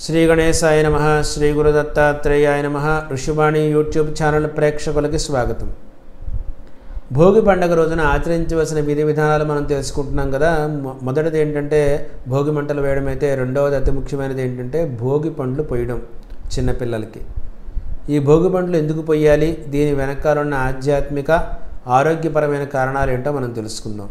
శ్రీ గణేశాయ నమ శ్రీ గురుదత్తాత్రేయాయ నమ ఋషివాణి యూట్యూబ్ ఛానల్ ప్రేక్షకులకి స్వాగతం భోగి పండగ రోజున ఆచరించవలసిన విధి విధానాలు మనం తెలుసుకుంటున్నాం కదా మొ- మొదటిది ఏంటంటే భోగి మంటలు వేయడం అయితే రెండవది అతి ముఖ్యమైనది ఏంటంటే భోగి పండ్లు పోయడం చిన్నపిల్లలకి ఈ భోగి పండ్లు ఎందుకు పొయ్యాలి దీని వెనకాల ఉన్న ఆధ్యాత్మిక ఆరోగ్యపరమైన కారణాలు ఏంటో మనం తెలుసుకుందాం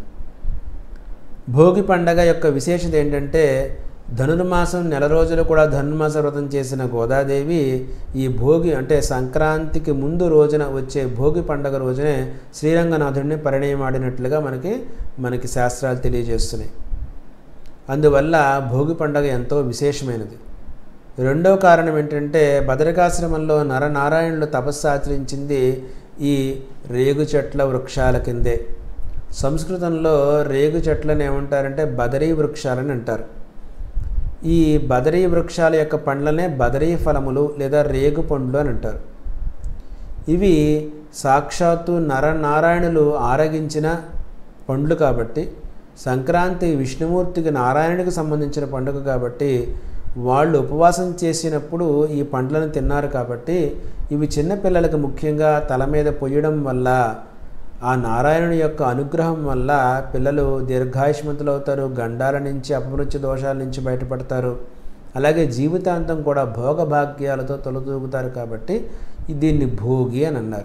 భోగి పండగ యొక్క విశేషత ఏంటంటే ధనుర్మాసం నెల రోజులు కూడా ధనుర్మాస వ్రతం చేసిన గోదాదేవి ఈ భోగి అంటే సంక్రాంతికి ముందు రోజున వచ్చే భోగి పండగ రోజునే శ్రీరంగనాథుడిని పరిణయమాడినట్లుగా మనకి మనకి శాస్త్రాలు తెలియజేస్తున్నాయి అందువల్ల భోగి పండగ ఎంతో విశేషమైనది రెండవ కారణం ఏంటంటే బదరికాశ్రమంలో నరనారాయణులు తపస్సు ఆచరించింది ఈ రేగు చెట్ల వృక్షాల కిందే సంస్కృతంలో రేగు చెట్లను ఏమంటారంటే బదరీ వృక్షాలని అంటారు ఈ బదరీ వృక్షాల యొక్క పండ్లనే బదరీ ఫలములు లేదా రేగు పండ్లు అని అంటారు ఇవి సాక్షాత్తు నరనారాయణులు ఆరగించిన పండ్లు కాబట్టి సంక్రాంతి విష్ణుమూర్తికి నారాయణుడికి సంబంధించిన పండుగ కాబట్టి వాళ్ళు ఉపవాసం చేసినప్పుడు ఈ పండ్లను తిన్నారు కాబట్టి ఇవి చిన్నపిల్లలకు ముఖ్యంగా తల మీద పొయ్యడం వల్ల ఆ నారాయణుని యొక్క అనుగ్రహం వల్ల పిల్లలు దీర్ఘాయుష్మంతులు అవుతారు గండాల నుంచి అపమృత్యు దోషాల నుంచి బయటపడతారు అలాగే జీవితాంతం కూడా భోగభాగ్యాలతో తొలతూగుతారు కాబట్టి దీన్ని భోగి అని అన్నారు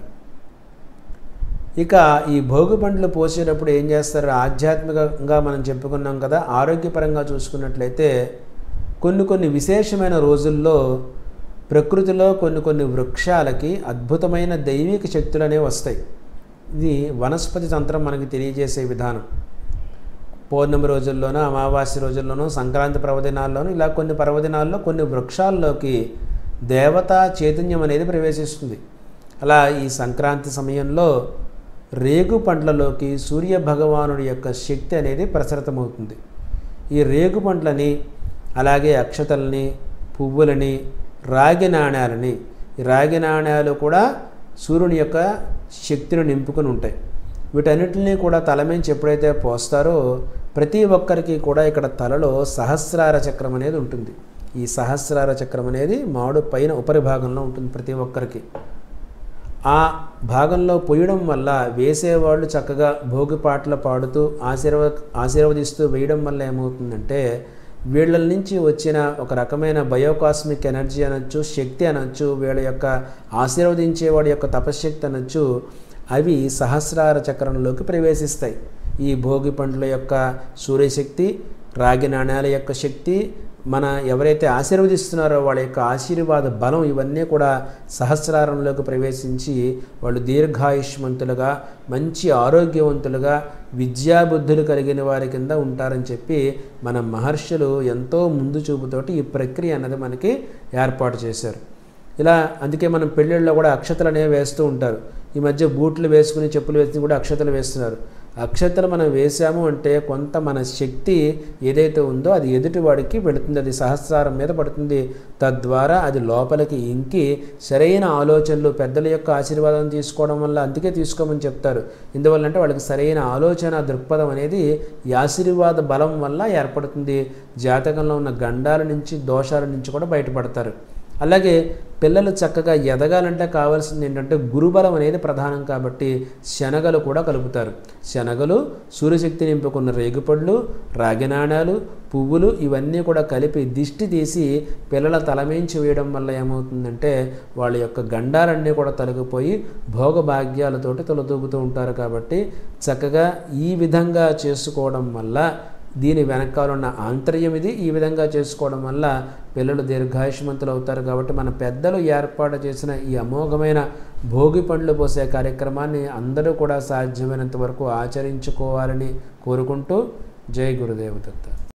ఇక ఈ భోగి పండ్లు పోసేటప్పుడు ఏం చేస్తారు ఆధ్యాత్మికంగా మనం చెప్పుకున్నాం కదా ఆరోగ్యపరంగా చూసుకున్నట్లయితే కొన్ని కొన్ని విశేషమైన రోజుల్లో ప్రకృతిలో కొన్ని కొన్ని వృక్షాలకి అద్భుతమైన దైవిక శక్తులు అనేవి వస్తాయి ఇది వనస్పతి తంత్రం మనకి తెలియజేసే విధానం పౌర్ణమి రోజుల్లోనూ అమావాస్య రోజుల్లోనూ సంక్రాంతి పర్వదినాల్లోనూ ఇలా కొన్ని పర్వదినాల్లో కొన్ని వృక్షాల్లోకి దేవతా చైతన్యం అనేది ప్రవేశిస్తుంది అలా ఈ సంక్రాంతి సమయంలో రేగు పండ్లలోకి సూర్య భగవానుడి యొక్క శక్తి అనేది ప్రసరితమవుతుంది ఈ రేగు పండ్లని అలాగే అక్షతల్ని పువ్వులని రాగి నాణ్యాలని ఈ రాగి నాణ్యాలు కూడా సూర్యుని యొక్క శక్తిని నింపుకుని ఉంటాయి వీటన్నిటిని కూడా తల మించి ఎప్పుడైతే పోస్తారో ప్రతి ఒక్కరికి కూడా ఇక్కడ తలలో సహస్రార చక్రం అనేది ఉంటుంది ఈ సహస్రార చక్రం అనేది మామిడి పైన ఉపరి భాగంలో ఉంటుంది ప్రతి ఒక్కరికి ఆ భాగంలో పొయ్యడం వల్ల వేసేవాళ్ళు చక్కగా భోగి పాటలు పాడుతూ ఆశీర్వ ఆశీర్వదిస్తూ వేయడం వల్ల ఏమవుతుందంటే వీళ్ళ నుంచి వచ్చిన ఒక రకమైన బయోకాస్మిక్ ఎనర్జీ అనొచ్చు శక్తి అనొచ్చు వీళ్ళ యొక్క ఆశీర్వదించేవాడి యొక్క తపశ్శక్తి అనొచ్చు అవి సహస్రార చక్రంలోకి ప్రవేశిస్తాయి ఈ భోగి పండ్ల యొక్క సూర్యశక్తి రాగి నాణ్యాల యొక్క శక్తి మన ఎవరైతే ఆశీర్వదిస్తున్నారో వాళ్ళ యొక్క ఆశీర్వాద బలం ఇవన్నీ కూడా సహస్రారంలోకి ప్రవేశించి వాళ్ళు దీర్ఘాయుష్మంతులుగా మంచి ఆరోగ్యవంతులుగా విద్యాబుద్ధులు కలిగిన వారి కింద ఉంటారని చెప్పి మన మహర్షులు ఎంతో ముందు చూపుతోటి ఈ ప్రక్రియ అన్నది మనకి ఏర్పాటు చేశారు ఇలా అందుకే మనం పెళ్ళిళ్ళలో కూడా అక్షతలు అనేవి వేస్తూ ఉంటారు ఈ మధ్య బూట్లు వేసుకుని చెప్పులు వేసుకుని కూడా అక్షతలు వేస్తున్నారు అక్షతలు మనం వేసాము అంటే కొంత మన శక్తి ఏదైతే ఉందో అది ఎదుటివాడికి వెళుతుంది అది సహస్రారం మీద పడుతుంది తద్వారా అది లోపలికి ఇంకి సరైన ఆలోచనలు పెద్దల యొక్క ఆశీర్వాదం తీసుకోవడం వల్ల అందుకే తీసుకోమని చెప్తారు ఎందువల్ల అంటే వాళ్ళకి సరైన ఆలోచన దృక్పథం అనేది ఈ ఆశీర్వాద బలం వల్ల ఏర్పడుతుంది జాతకంలో ఉన్న గండాల నుంచి దోషాల నుంచి కూడా బయటపడతారు అలాగే పిల్లలు చక్కగా ఎదగాలంటే కావాల్సింది ఏంటంటే గురుబలం అనేది ప్రధానం కాబట్టి శనగలు కూడా కలుపుతారు శనగలు సూర్యశక్తి నింపుకున్న రేగుపళ్ళు రాగి నాణాలు పువ్వులు ఇవన్నీ కూడా కలిపి దిష్టి తీసి పిల్లల తలమేంచి వేయడం వల్ల ఏమవుతుందంటే వాళ్ళ యొక్క గండాలన్నీ కూడా తొలగిపోయి భోగభాగ్యాలతోటి తొలతూగుతూ ఉంటారు కాబట్టి చక్కగా ఈ విధంగా చేసుకోవడం వల్ల దీని వెనకాల ఉన్న ఆంతర్యం ఇది ఈ విధంగా చేసుకోవడం వల్ల పిల్లలు దీర్ఘాయుష్మంతులు అవుతారు కాబట్టి మన పెద్దలు ఏర్పాటు చేసిన ఈ అమోఘమైన భోగి పండ్లు పోసే కార్యక్రమాన్ని అందరూ కూడా సాధ్యమైనంత వరకు ఆచరించుకోవాలని కోరుకుంటూ జై గురుదేవ దత్త